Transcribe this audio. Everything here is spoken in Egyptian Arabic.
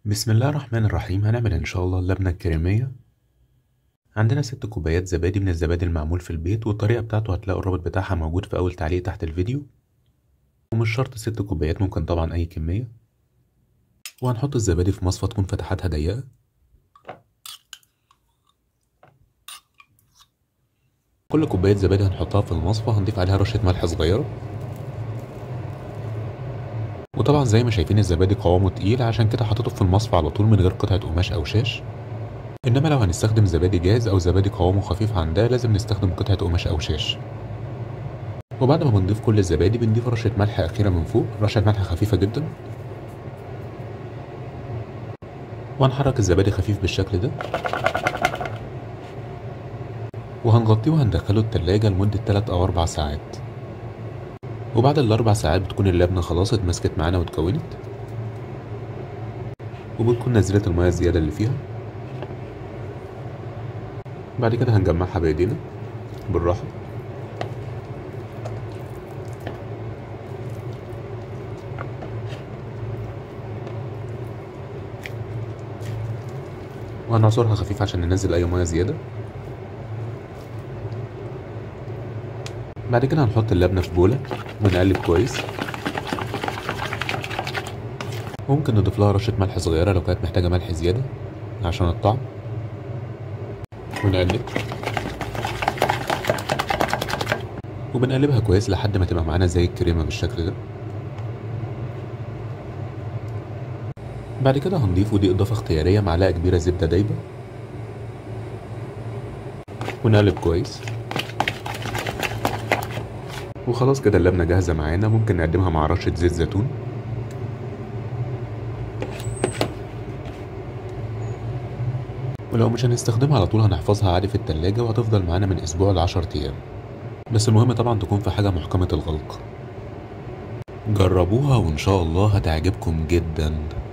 بسم الله الرحمن الرحيم هنعمل إن شاء الله اللبنة الكريمية عندنا ست كوبايات زبادي من الزبادي المعمول في البيت والطريقة بتاعته هتلاقوا الرابط بتاعها موجود في أول تعليق تحت الفيديو ومش شرط ست كوبايات ممكن طبعا أي كمية وهنحط الزبادي في مصفى تكون فتحاتها ضيقة كل كوباية زبادي هنحطها في المصفى هنضيف عليها رشة ملح صغيرة وطبعا زي ما شايفين الزبادي قوامه تقيل عشان كده حطيته في المصفى على طول من غير قطعة قماش أو شاش إنما لو هنستخدم زبادي جاز أو زبادي قوامه خفيف عن ده لازم نستخدم قطعة قماش أو شاش وبعد ما بنضيف كل الزبادي بنضيف رشة ملح أخيرة من فوق رشة ملح خفيفة جدا وهنحرك الزبادي خفيف بالشكل ده وهنغطيه وهندخله التلاجة لمدة 3 أو 4 ساعات وبعد الأربع ساعات بتكون اللبنة خلاص اتمسكت معانا واتكونت وبتكون نزلت المياه الزيادة اللي فيها بعد كده هنجمعها بإيدينا بالراحة وهنعصرها خفيف عشان ننزل أي مياه زيادة بعد كده هنحط اللبنة في بولة ونقلب كويس ممكن نضيف لها رشة ملح صغيرة لو كانت محتاجة ملح زيادة عشان الطعم ونقلب وبنقلبها كويس لحد ما تبقى معانا زي الكريمة بالشكل ده بعد كده هنضيف ودي إضافة اختيارية معلقة كبيرة زبدة دايبة ونقلب كويس وخلاص كده اللبنة جاهزة معانا ممكن نقدمها مع رشة زيت زيتون ولو مش هنستخدمها على طول هنحفظها عادي في التلاجة وهتفضل معانا من أسبوع لعشر أيام بس المهم طبعا تكون في حاجة محكمة الغلق جربوها وإن شاء الله هتعجبكم جدا